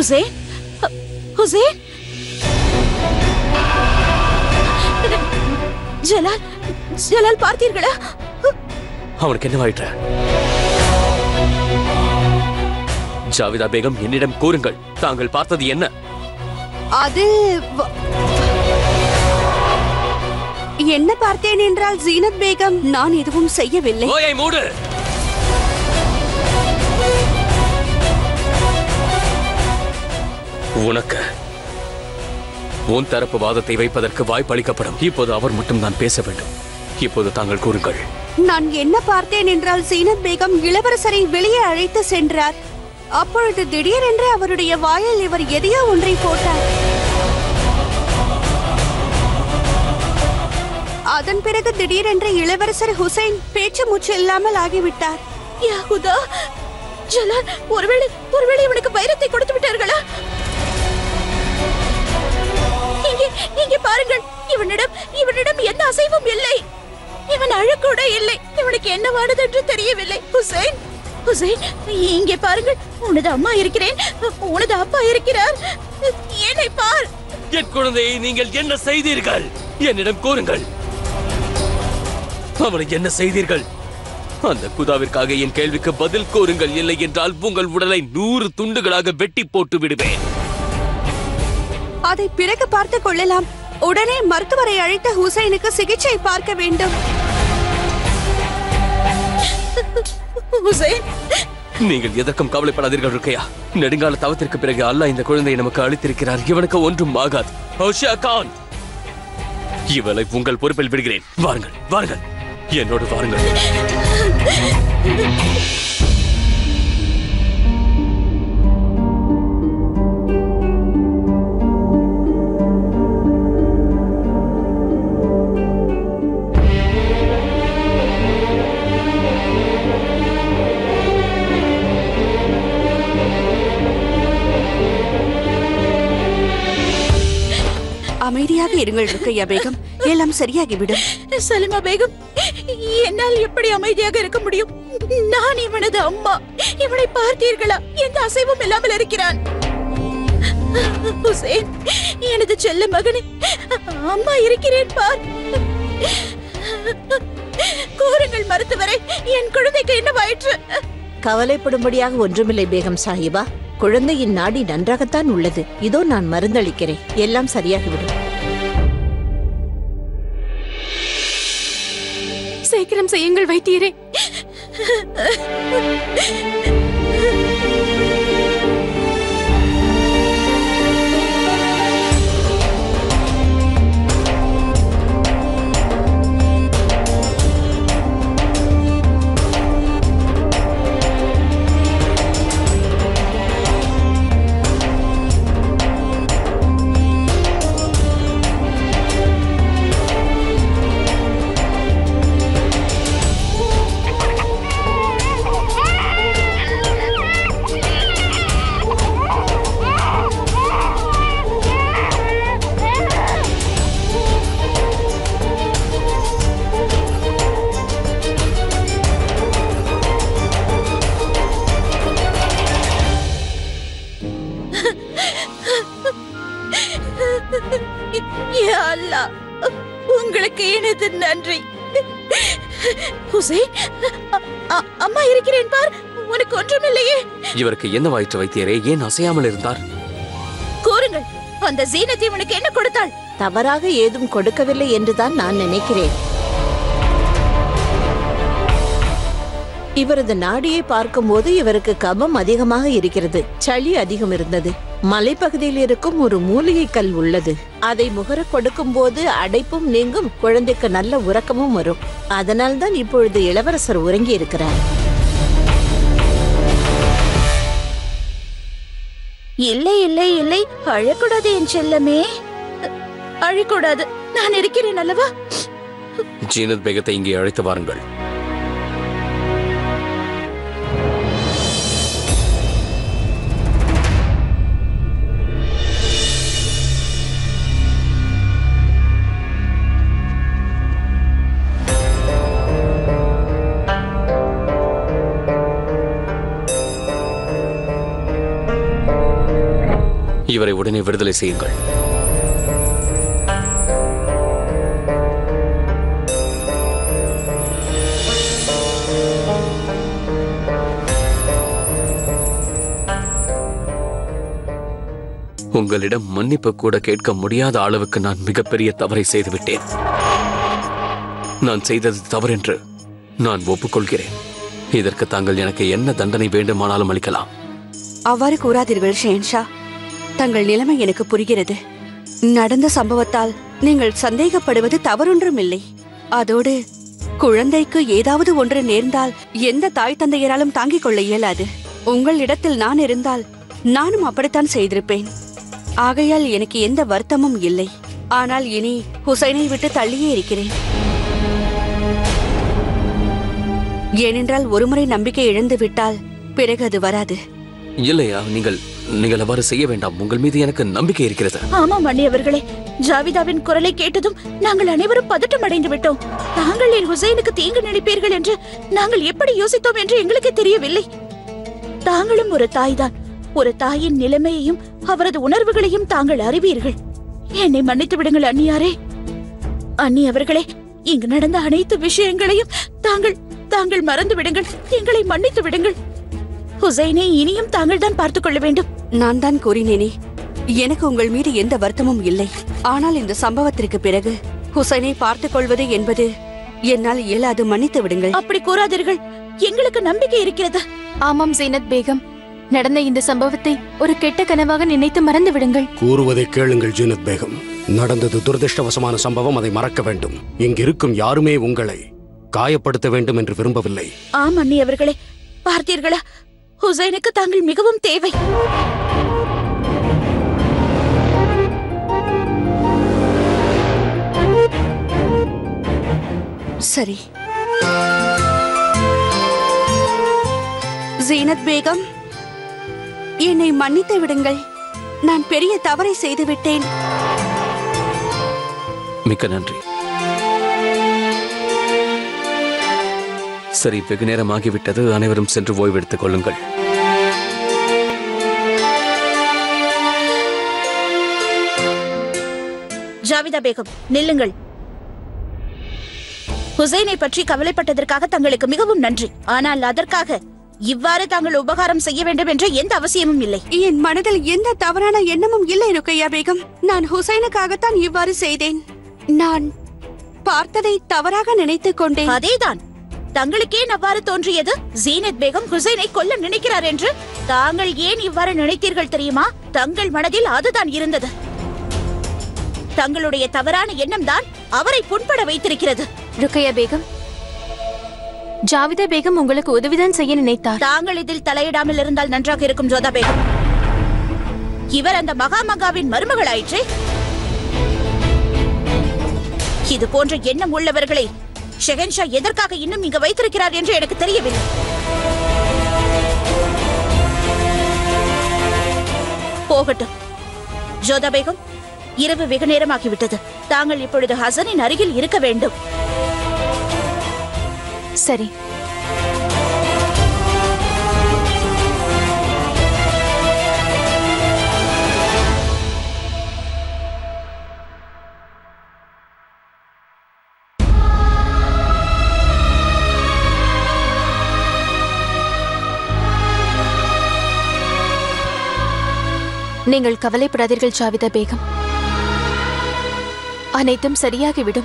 Hussein ஹ- Hussein Jalal Jalal பார்த்தீர்களா அவனுக்கு என்னவாயிற்று ஜாவிதா பேகம் என்னிடம் கூறுங்கள் தாங்கள் பார்த்தது என்ன அது வ- என்ன பார்த்தேன் என்றால் ஜீனத் பேகம் நான் எதுவும் செய்யவில்லை ஓயை மூடு உனக்கு உன் தரப்பு வாதத்தை வைப்பதற்கு வாய்ப்பளிக்கப்படும் இப்போது அவர் மட்டும் தான் பேச வேண்டும் இப்போது தாங்கள் கூறுங்கள் நான் என்ன பார்த்தேன் என்றால் ஜீனத் பேகம் இளவரசரை வெளியே அழைத்து சென்றார் அப்பொழுது திடீரென்று அவருடைய வாயில் இவர் எதையோ ஒன்றை போட்டார் அதன் பிறகு திடீரென்று இளவரசர் ஹுசைன் பேச்சு மூச்சு இல்லாமல் ஆகிவிட்டார் யாகுதா ஜலால் ஒருவேளை ஒருவேளை இவனுக்கு வைரத்தை கொடுத்து விட்டார்களா இங்கே இங்கே பாருங்கள் இவனிடம் இவனிடம் எந்த அசைவும் இல்லை இவன் அழக்கூட இல்லை இவனுக்கு என்னவானது என்று தெரியவில்லை ஹுசைன் ஹுசைன் இங்கே பாருங்கள் உனது அம்மா இருக்கிறேன் உனது அப்பா இருக்கிறார் என்னை பார் என் குழந்தையை நீங்கள் என்ன செய்தீர்கள் என்னிடம் கூறுங்கள் அவனை என்ன செய்தீர்கள் அந்த குதாவிற்காக என் கேள்விக்கு பதில் கூறுங்கள் இல்லை என்றால் உங்கள் உடலை நூறு துண்டுகளாக வெட்டி போட்டு விடுவேன் அதை பிறகு பார்த்துக் கொள்ளலாம் உடனே மருத்துவரை அழைத்த ஹுசைனுக்கு சிகிச்சை பார்க்க வேண்டும் ஹுசைன் நீங்கள் எதற்கும் கவலைப்படாதீர்கள் இருக்கையா நெடுங்கால தவத்திற்கு பிறகு அல்லாஹ் இந்த குழந்தையை நமக்கு அளித்திருக்கிறார் இவனுக்கு ஒன்றும் ஆகாது ஹோஷியா கான் இவளை உங்கள் பொறுப்பில் விடுகிறேன் வாருங்கள் வாருங்கள் என்னோடு வாருங்கள் அமைதியாக இருங்கள் ருக்கையா பேகம் எல்லாம் சரியாகிவிடும் சலிமா பேகம் என்னால் எப்படி அமைதியாக இருக்க முடியும் நான் இவனது அம்மா இவனை பார்த்தீர்களா எந்த அசைவும் இல்லாமல் இருக்கிறான் ஹுசேன் எனது செல்ல மகனே அம்மா இருக்கிறேன் பார் கூறுங்கள் மருத்துவரை என் குழந்தைக்கு என்னவாயிற்று கவலைப்படும்படியாக ஒன்றுமில்லை பேகம் சாஹிபா குழந்தையின் நாடி நன்றாகத்தான் உள்ளது இதோ நான் மருந்தளிக்கிறேன் எல்லாம் சரியாகிவிடும் சீக்கிரம் செய்யுங்கள் வைத்தியரே யா அல்லாஹ் உங்களுக்கு எனது நன்றி ஹுசைன் அ- அ- அம்மா இருக்கிறேன் பார் உனக்கு ஒன்றுமில்லையே இவருக்கு என்னவாயிற்று வைத்தியரே ஏன் அசையாமல் இருந்தார் கூறுங்கள் அந்த ஜீனத் இவனுக்கு என்ன கொடுத்தாள் தவறாக ஏதும் கொடுக்கவில்லை என்றுதான் நான் நினைக்கிறேன் இவரது நாடியை பார்க்கும்போது இவருக்கு கபம் அதிகமாக இருக்கிறது சளி அதிகம் இருந்தது மலைப்பகுதியில் இருக்கும் ஒரு மூலிகை கல் உள்ளது அதை முகர கொடுக்கும் போது அடைப்பும் நீங்கும் குழந்தைக்கு நல்ல உறக்கமும் வரும் அதனால்தான் இப்பொழுது இளவரசர் உறங்கி இருக்கிறார் இல்லை இல்லை இல்லை அழக்கூடாது என் செல்லமே அழக்கூடாது நான் இருக்கிறேன் அல்லவா ஜீனத் பேகத்தை இங்கே அழைத்து வாருங்கள் இவரை உடனே விடுதலை செய்யுங்கள் உங்களிடம் மன்னிப்பு கூட கேட்க முடியாத அளவுக்கு நான் மிகப்பெரிய தவறை செய்துவிட்டேன் நான் செய்தது தவறென்று நான் ஒப்புக்கொள்கிறேன் இதற்கு தாங்கள் எனக்கு என்ன தண்டனை வேண்டுமானாலும் அளிக்கலாம் அவ்வாறு கூறாதீர்கள் ஷேன்ஷா தங்கள் நிலைமை எனக்கு புரிகிறது நடந்த சம்பவத்தால் நீங்கள் சந்தேகப்படுவது தவறொன்றும் இல்லை அதோடு குழந்தைக்கு ஏதாவது ஒன்று நேர்ந்தால் எந்த தாய் தந்தையராலும் தாங்கிக் கொள்ள இயலாது உங்கள் இடத்தில் நான் இருந்தால் நானும் அப்படித்தான் செய்திருப்பேன் ஆகையால் எனக்கு எந்த வருத்தமும் இல்லை ஆனால் இனி ஹுசைனை விட்டு தள்ளியே இருக்கிறேன் ஏனென்றால் ஒருமுறை நம்பிக்கை இழந்து விட்டால் பிறகு அது வராது இல்லையா நீங்கள் நீங்கள் அவ்வாறு செய்ய வேண்டாம் உங்கள் மீது எனக்கு நம்பிக்கை இருக்கிறது ஆமாம் அண்ணி அவர்களே ஜாவிதாவின் குரலை கேட்டதும் நாங்கள் அனைவரும் பதட்டம் அடைந்து விட்டோம் தாங்கள் என் ஹுசைனுக்கு தீங்கு நினைப்பீர்கள் என்று நாங்கள் எப்படி யோசித்தோம் என்று எங்களுக்கு தெரியவில்லை தாங்களும் ஒரு தாய்தான் ஒரு தாயின் நிலைமையையும் அவரது உணர்வுகளையும் தாங்கள் அறிவீர்கள் என்னை மன்னித்து விடுங்கள் அண்ணியாரே அண்ணி அவர்களே இங்கு நடந்த அனைத்து விஷயங்களையும் தாங்கள் தாங்கள் மறந்து விடுங்கள் எங்களை மன்னித்து விடுங்கள் ஹுசைனை இனியும் தாங்கள் தான் பார்த்துக் கொள்ள வேண்டும் நான் தான் கூறினேனே எனக்கு உங்கள் மீது எந்த வருத்தமும் இல்லை ஆனால் இந்த சம்பவத்திற்கு பிறகு ஹுசைனை பார்த்துக் கொள்வது என்பது என்னால் இயலாது மன்னித்து விடுங்கள் அப்படி கூறாதீர்கள் எங்களுக்கு நம்பிக்கை இருக்கிறது ஆமாம் ஜீனத் பேகம் நடந்த இந்த சம்பவத்தை ஒரு கெட்ட கனவாக நினைத்து மறந்து விடுங்கள் கூறுவதை கேளுங்கள் ஜீனத் பேகம் நடந்தது துரதிர்ஷ்டவசமான சம்பவம் அதை மறக்க வேண்டும் இங்கிருக்கும் யாருமே உங்களை காயப்படுத்த வேண்டும் என்று விரும்பவில்லை ஆம் அண்ணி அவர்களே பார்த்தீர்களா ஹுசைனுக்கு தாங்கள் மிகவும் தேவை சரி ஜீனத் பேகம் என்னை மன்னித்து விடுங்கள் நான் பெரிய தவறை செய்து விட்டேன் மிக்க நன்றி சரி வெகு நேரம் ஆகிவிட்டது அனைவரும் சென்று ஓய்வெடுத்துக் கொள்ளுங்கள் ஜாவிதா பேகம் நில்லுங்கள் ஹுசைனை பற்றி கவலைப்பட்டதற்காக தங்களுக்கு மிகவும் நன்றி ஆனால் அதற்காக இவ்வாறு தாங்கள் உபகாரம் செய்ய வேண்டும் என்ற எந்த அவசியமும் இல்லை என் மனதில் எந்த தவறான எண்ணமும் இல்லை ருக்கையா பேகம் நான் ஹுசைனுக்காகத்தான் இவ்வாறு செய்தேன் நான் பார்த்ததை தவறாக நினைத்துக் கொண்டேன் அதேதான் தங்களுக்கே அவ்வாறு தோன்றியது ஜீனத் பேகம் ஹுசைனை கொல்ல நினைக்கிறார் என்று தாங்கள் ஏன் இவ்வாறு நினைத்தீர்கள் தெரியுமா தங்கள் மனதில் அதுதான் இருந்தது தங்களுடைய தவறான எண்ணம் தான் அவரை புண்பட வைத்திருக்கிறது ருக்கையா பேகம் ஜாவிதா பேகம் உங்களுக்கு உதவிதான் செய்ய நினைத்தார் தாங்கள் இதில் தலையிடாமல் இருந்தால் நன்றாக இருக்கும் ஜோதா பேகம் இவர் அந்த மகாமகாவின் மருமகளாயிற்றே இது போன்ற எண்ணம் உள்ளவர்களை ஷெகன்ஷா எதற்காக இன்னும் இங்கு வைத்திருக்கிறார் என்று எனக்கு தெரியவில்லை போகட்டும் ஜோதா பேகம் இரவு வெகு நேரமாகிவிட்டது தாங்கள் இப்பொழுது ஹசனின் அருகில் இருக்க வேண்டும் சரி நீங்கள் கவலைப்படாதீர்கள் ஜாவிதா பேகம் அனைத்தும் சரியாகிவிடும்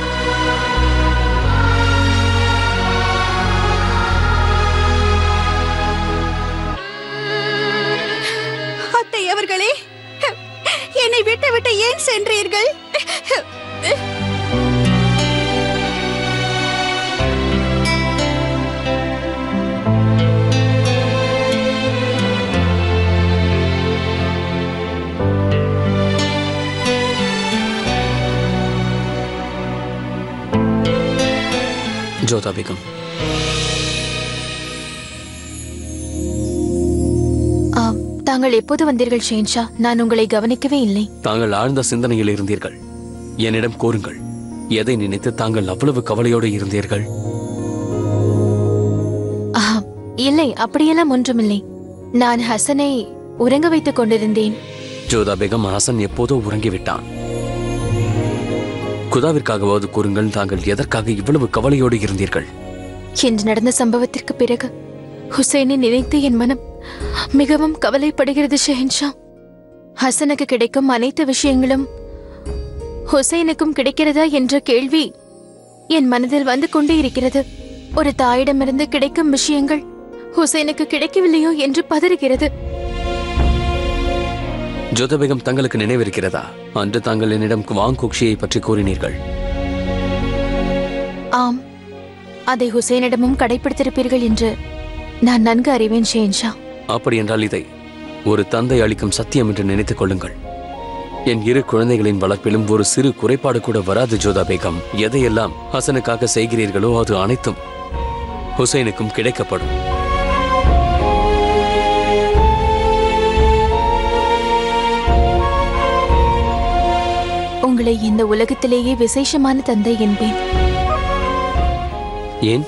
அத்தை அவர்களே என்னை விட்டு விட்டு ஏன் சென்றீர்கள் ஜோதா பேகம் ஆ, தாங்கள் எப்போது வந்தீர்கள் ஷேன்ஷா நான் உங்களை கவனிக்கவே இல்லை தாங்கள் ஆழ்ந்த சிந்தனையில் இருந்தீர்கள் என்னிடம் கூறுங்கள் எதை நினைத்து தாங்கள் அவ்வளவு கவலையோடு இருந்தீர்கள் ஆ, இல்லை அப்படியெல்லாம் ஒன்றுமில்லை நான் ஹசனை உறங்க வைத்துக் கொண்டிருந்தேன் ஜோதா பேகம் ஹசன் எப்போதோ உறங்கிவிட்டான் குதாவிற்காகவாவது கூறுங்கள் தாங்கள் எதற்காக இவ்வளவு கவலையோடு இருந்தீர்கள் இன்று நடந்த சம்பவத்திற்கு பிறகு ஹுசைனை நினைத்து என் மனம் மிகவும் கவலைப்படுகிறது ஷெஹன்ஷா ஹசனுக்கு கிடைக்கும் அனைத்து விஷயங்களும் ஹுசைனுக்கும் கிடைக்கிறதா என்ற கேள்வி என் மனதில் வந்து கொண்டே இருக்கிறது ஒரு தாயிடமிருந்து கிடைக்கும் விஷயங்கள் ஹுசைனுக்கு கிடைக்கவில்லையோ என்று பதறுகிறது ஜோதா பேகம் தங்களுக்கு நினைவிருக்கிறதா அன்று தாங்கள் என்னிடம் வாங் குக்ஷியை பற்றி கூறினீர்கள் ஆம் அதை ஹுசைனிடமும் கடைபிடித்திருப்பீர்கள் என்று நான் நன்கு அறிவேன் ஷேன்ஷா அப்படி என்றால் இதை ஒரு தந்தை அளிக்கும் சத்தியம் என்று நினைத்துக் கொள்ளுங்கள் என் இரு குழந்தைகளின் வளர்ப்பிலும் ஒரு சிறு குறைபாடு கூட வராது ஜோதா பேகம் எதையெல்லாம் ஹசனுக்காக செய்கிறீர்களோ அது அனைத்தும் ஹுசைனுக்கும் கிடைக்கப்படும் உங்களை இந்த உலகத்திலேயே விசேஷமான தந்தை என்பேன் ஏன்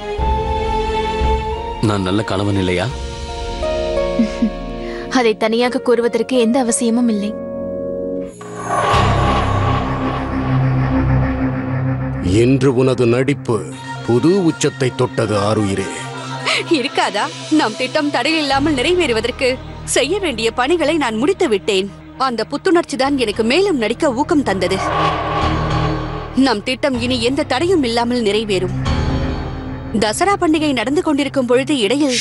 நான் நல்ல கணவன் இல்லையா அதை தனியாக கூறுவதற்கு எந்த அவசியமும் இல்லை இன்று உனது நடிப்பு புது உச்சத்தை தொட்டது ஆருயிரே இருக்காதா நம் திட்டம் தடையில்லாமல் நிறைவேறுவதற்கு செய்ய வேண்டிய பணிகளை நான் முடித்து விட்டேன் அந்த புத்துணர்ச்சி தான் எனக்கு மேலும் நடிக்க ஊக்கம் தந்தது நம் திட்டம் இனி எந்த தடையும் இல்லாமல் நிறைவேறும் தசரா பண்டிகை நடந்து கொண்டிருக்கும் பொழுது இடையில்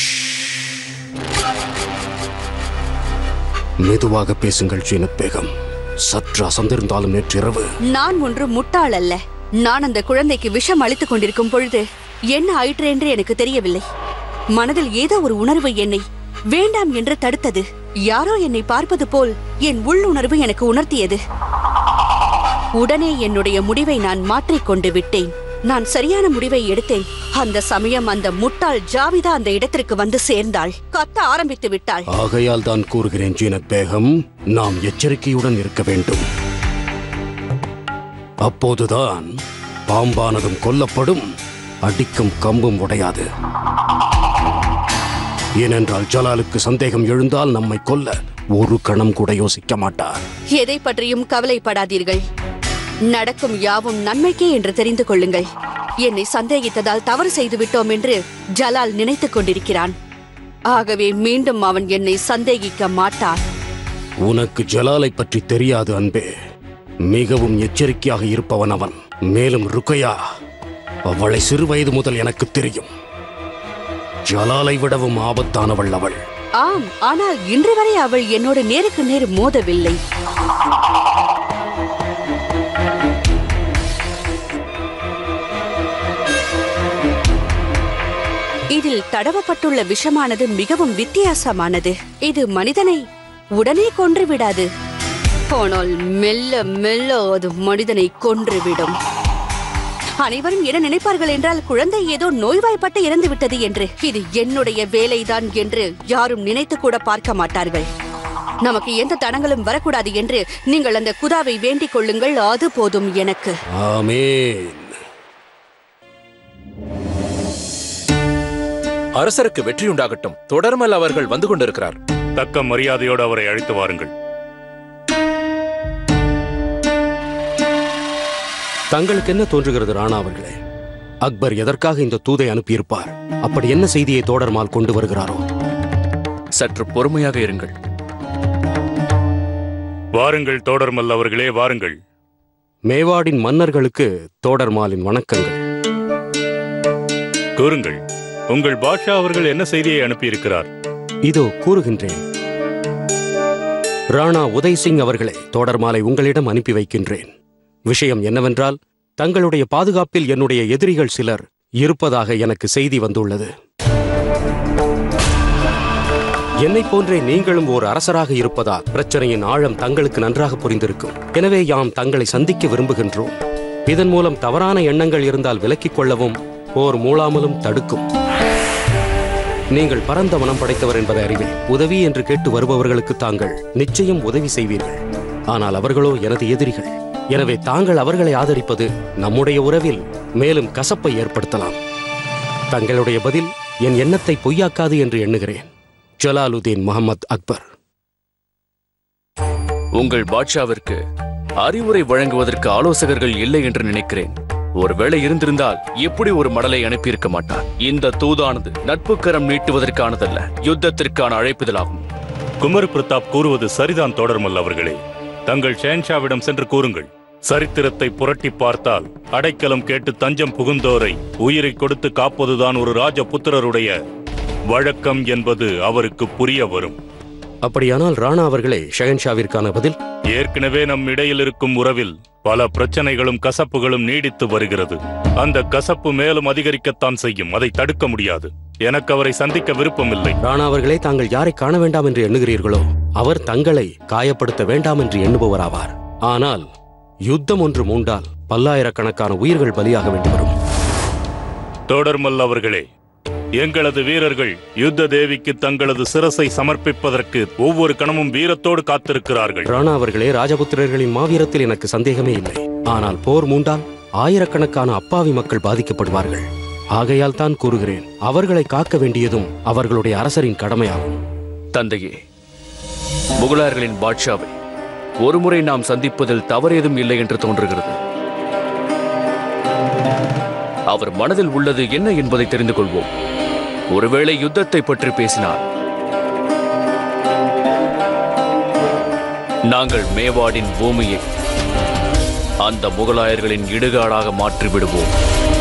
மெதுவாக பேசுங்கள் ஜீனத் பேகம் சற்று அசந்திருந்தாலும் நேற்றிரவு நான் ஒன்று முட்டாள் அல்ல நான் அந்த குழந்தைக்கு விஷம் அளித்துக் கொண்டிருக்கும் பொழுது என்ன ஆயிற்று என்று எனக்கு தெரியவில்லை மனதில் ஏதோ ஒரு உணர்வு என்னை வேண்டாம் என்று தடுத்தது யாரோ என்னை பார்ப்பது போல் என் உள்ளுணர்வு எனக்கு உணர்த்தியது உடனே என்னுடைய முடிவை நான் மாற்றிக்கொண்டு விட்டேன் நான் சரியான முடிவை எடுத்தேன் அந்த சமயம் அந்த முட்டாள் ஜாவிதா அந்த இடத்திற்கு வந்து சேர்ந்தாள் கத்த ஆரம்பித்து விட்டாள் ஆகையால் தான் கூறுகிறேன் ஜீனத் பேகம் நாம் எச்சரிக்கையுடன் இருக்க வேண்டும் அப்போதுதான் பாம்பானதும் கொல்லப்படும் அடிக்கும் கம்பும் உடையாது ஏனென்றால் ஜலாலுக்கு சந்தேகம் எழுந்தால் நம்மை கொல்ல ஒரு கணம் கூட யோசிக்க மாட்டார் எதை பற்றியும் கவலைப்படாதீர்கள் நடக்கும் யாவும் நன்மைக்கே என்று தெரிந்து கொள்ளுங்கள் என்னை சந்தேகித்ததால் தவறு செய்து விட்டோம் என்று ஜலால் நினைத்துக் கொண்டிருக்கிறான் ஆகவே மீண்டும் அவன் என்னை சந்தேகிக்க மாட்டான் உனக்கு ஜலாலை பற்றி தெரியாது அன்பே மிகவும் எச்சரிக்கையாக இருப்பவன் அவன் மேலும் ருக்கையா அவளை சிறு வயது முதல் எனக்கு தெரியும் ஜலாலை விடவும் ஆபத்தானவள் அவள் ஆம் ஆனால் இன்று வரை அவள் என்னோடு நேருக்கு நேர் மோதவில்லை இதில் தடவப்பட்டுள்ள விஷமானது மிகவும் வித்தியாசமானது இது மனிதனை உடனே கொன்று விடாது ஆனால் மெல்ல மெல்ல அது மனிதனை கொன்றுவிடும் அனைவரும் என்ன நினைப்பார்கள் என்றால் குழந்தை ஏதோ நோய்வாய்ப்பட்டு இறந்து விட்டது என்று இது என்னுடைய வேலைதான் என்று யாரும் நினைத்து கூட பார்க்க மாட்டார்கள் நமக்கு எந்த தடங்களும் வரக்கூடாது என்று நீங்கள் அந்த குதாவை வேண்டிக் கொள்ளுங்கள் அது போதும் எனக்கு ஆமேன் அரசருக்கு வெற்றியுண்டாகட்டும் தொடர்மல் அவர்கள் வந்து கொண்டிருக்கிறார் தக்க மரியாதையோடு அவரை அழைத்து வாருங்கள் தங்களுக்கு என்ன தோன்றுகிறது ராணா அவர்களே அக்பர் எதற்காக இந்த தூதை அனுப்பியிருப்பார் அப்படி என்ன செய்தியை தோடர்மால் கொண்டு வருகிறாரோ சற்று பொறுமையாக இருங்கள் வாருங்கள் தோடர்மல் அவர்களே வாருங்கள் மேவாடின் மன்னர்களுக்கு தோடர்மாலின் வணக்கங்கள் கூறுங்கள் உங்கள் பாஷா அவர்கள் என்ன செய்தியை அனுப்பியிருக்கிறார் இதோ கூறுகின்றேன் ராணா உதய் சிங் அவர்களே தோடர்மாலை உங்களிடம் அனுப்பி வைக்கின்றேன் விஷயம் என்னவென்றால் தங்களுடைய பாதுகாப்பில் என்னுடைய எதிரிகள் சிலர் இருப்பதாக எனக்கு செய்தி வந்துள்ளது என்னைப் போன்றே நீங்களும் ஓர் அரசராக இருப்பதால் பிரச்சனையின் ஆழம் தங்களுக்கு நன்றாக புரிந்திருக்கும் எனவே யாம் தங்களை சந்திக்க விரும்புகின்றோம் இதன் மூலம் தவறான எண்ணங்கள் இருந்தால் விலக்கிக் கொள்ளவும் போர் மூளாமலும் தடுக்கும் நீங்கள் பரந்த மனம் படைத்தவர் என்பதை அறிவேன் உதவி என்று கேட்டு வருபவர்களுக்கு தாங்கள் நிச்சயம் உதவி செய்வீர்கள் ஆனால் அவர்களோ எனது எதிரிகள் எனவே தாங்கள் அவர்களை ஆதரிப்பது நம்முடைய உறவில் மேலும் கசப்பை ஏற்படுத்தலாம் தங்களுடைய பதில் என் எண்ணத்தை பொய்யாக்காது என்று எண்ணுகிறேன் ஜலாலுதீன் முகமது அக்பர் உங்கள் பாட்ஷாவிற்கு அறிவுரை வழங்குவதற்கு ஆலோசகர்கள் இல்லை என்று நினைக்கிறேன் ஒருவேளை இருந்திருந்தால் எப்படி ஒரு மடலை அனுப்பியிருக்க மாட்டார் இந்த தூதானது நட்புக்கரம் நீட்டுவதற்கானதல்ல யுத்தத்திற்கான அழைப்புதலாகும் குமர் பிரதாப் கூறுவது சரிதான் தொடர்மல் அவர்களே தங்கள் ஷேன்ஷாவிடம் சென்று கூறுங்கள் சரித்திரத்தை புரட்டி பார்த்தால் அடைக்கலம் கேட்டு தஞ்சம் புகுந்தோரை உயிரை கொடுத்து காப்பதுதான் ஒரு ராஜபுத்திரருடைய வழக்கம் என்பது அவருக்கு புரிய வரும் அப்படியானால் ராணா அவர்களே ஷெகன்ஷாவிற்கான பதில் ஏற்கனவே நம் இடையில் இருக்கும் உறவில் பல பிரச்சனைகளும் கசப்புகளும் நீடித்து வருகிறது அந்த கசப்பு மேலும் அதிகரிக்கத்தான் செய்யும் அதை தடுக்க முடியாது எனக்கு அவரை சந்திக்க விருப்பமில்லை ராணா அவர்களே தாங்கள் யாரை காண வேண்டாம் என்று எண்ணுகிறீர்களோ அவர் தங்களை காயப்படுத்த வேண்டாம் என்று எண்ணுபவராவார் ஆனால் யுத்தம் ஒன்று மூண்டால் பல்லாயிரக்கணக்கான உயிர்கள் பலியாக வேண்டி வரும் தொடர்மல் அவர்களே எங்களது வீரர்கள் யுத்த தேவிக்கு தங்களது சிரசை சமர்ப்பிப்பதற்கு ஒவ்வொரு கணமும் வீரத்தோடு காத்திருக்கிறார்கள் ராணா அவர்களே ராஜபுத்திரர்களின் மாவீரத்தில் எனக்கு சந்தேகமே இல்லை ஆனால் போர் மூண்டால் ஆயிரக்கணக்கான அப்பாவி மக்கள் பாதிக்கப்படுவார்கள் ஆகையால் தான் கூறுகிறேன் அவர்களை காக்க வேண்டியதும் அவர்களுடைய அரசரின் கடமையாகும் தந்தையே முகலாயர்களின் பாட்ஷாவை ஒருமுறை நாம் சந்திப்பதில் தவறேதும் இல்லை என்று தோன்றுகிறது அவர் மனதில் உள்ளது என்ன என்பதை தெரிந்து கொள்வோம் ஒருவேளை யுத்தத்தை பற்றி பேசினார் நாங்கள் மேவாடின் பூமியை அந்த முகலாயர்களின் இடுகாடாக மாற்றி விடுவோம்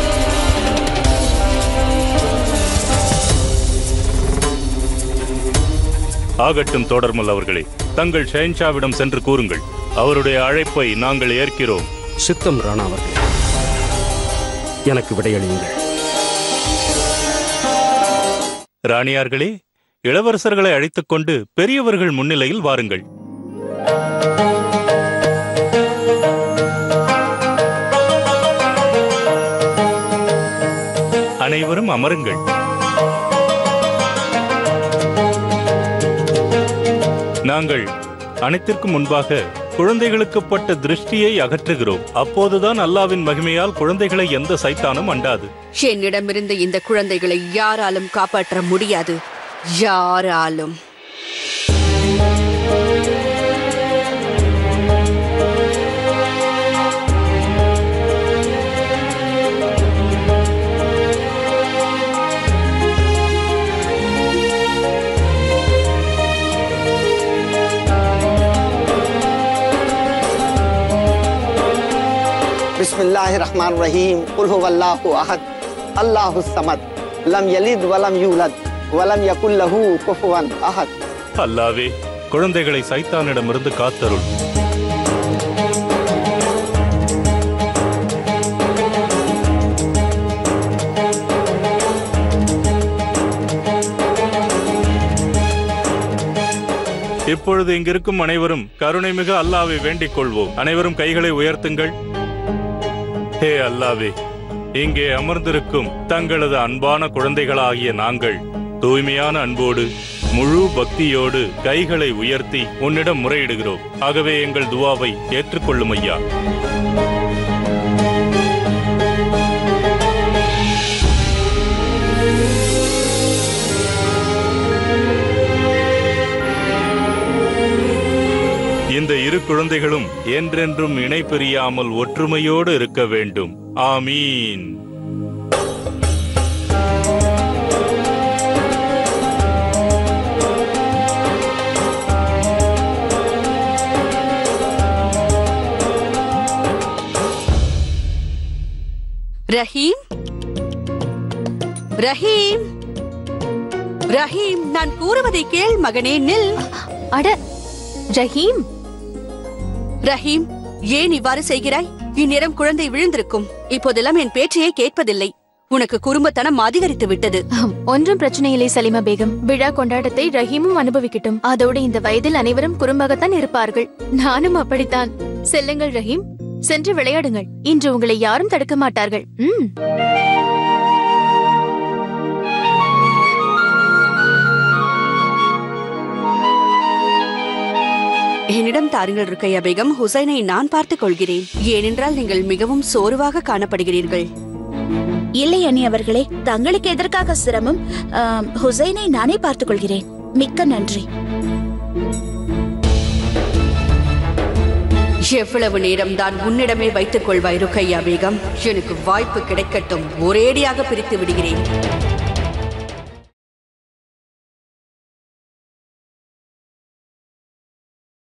ஆகட்டும் தொடர்மல் அவர்களே தங்கள் ஷெஹன்ஷாவிடம் சென்று கூறுங்கள் அவருடைய அழைப்பை நாங்கள் ஏற்கிறோம் சித்தம் ராணா அவர்களே எனக்கு விடையளியுங்கள் ராணியார்களே இளவரசர்களை அழைத்துக் கொண்டு பெரியவர்கள் முன்னிலையில் வாருங்கள் அனைவரும் அமருங்கள் நாங்கள் அனைத்திற்கும் முன்பாக குழந்தைகளுக்கு பட்ட திருஷ்டியை அகற்றுகிறோம் அப்போதுதான் அல்லாவின் மகிமையால் குழந்தைகளை எந்த சைத்தானும் அண்டாது என்னிடமிருந்து இந்த குழந்தைகளை யாராலும் காப்பாற்ற முடியாது யாராலும் बिस्मिल्लाहिर्रहमानिर्रहीम कुल हुवल्लाहु अहद अल्लाहुस समद लम यलिद वलम यूलद वलम यकुल लहू कुफुवन अहद அல்லாவே குழந்தைகளை சைத்தானிடமிருந்து காத்தருள் இப்பொழுது இங்கிருக்கும் அனைவரும் கருணை மிகு அல்லாவை வேண்டிக் கொள்வோம் அனைவரும் கைகளை உயர்த்துங்கள் ஹே அல்லாவே இங்கே அமர்ந்திருக்கும் தங்களது அன்பான குழந்தைகளாகிய நாங்கள் தூய்மையான அன்போடு முழு பக்தியோடு கைகளை உயர்த்தி உன்னிடம் முறையிடுகிறோம் ஆகவே எங்கள் துவாவை ஏற்றுக்கொள்ளும் ஐயா இந்த இரு குழந்தைகளும் என்றென்றும் இணை பிரியாமல் ஒற்றுமையோடு இருக்க வேண்டும் ஆமீன் ரஹீம் ரஹீம் ரஹீம் நான் கூறுவதை கேள் மகனே நில் அட ரஹீம் ரஹீம் ஏன் இவ்வாறு செய்கிறாய் இந்நேரம் குழந்தை விழுந்திருக்கும் இப்போதெல்லாம் என் பேச்சையே கேட்பதில்லை உனக்கு குறும்பத்தனம் அதிகரித்து விட்டது அஹம், ஒன்றும் பிரச்சனை இல்லை சலிமா பேகம் விழா கொண்டாட்டத்தை ரஹீமும் அனுபவிக்கட்டும் அதோடு இந்த வயதில் அனைவரும் குறும்பாகத்தான் இருப்பார்கள் நானும் அப்படித்தான் செல்லுங்கள் ரஹீம் சென்று விளையாடுங்கள் இன்று உங்களை யாரும் தடுக்க மாட்டார்கள் ம் என்னிடம் தாருங்கள் ருக்கையா பேகம் ஹுசைனை நான் பார்த்துக் கொள்கிறேன் ஏனென்றால் நீங்கள் மிகவும் சோர்வாக காணப்படுகிறீர்கள் இல்லை அண்ணி அவர்களே தங்களுக்கு எதற்காக சிரமம் ஆம், ஹுசைனை நானே பார்த்துக் கொள்கிறேன் மிக்க நன்றி எவ்வளவு நேரம் தான் உன்னிடமே வைத்துக் கொள்வாய் ருக்கையா பேகம் எனக்கு வாய்ப்பு கிடைக்கட்டும் ஒரேடியாக பிரித்து விடுகிறேன்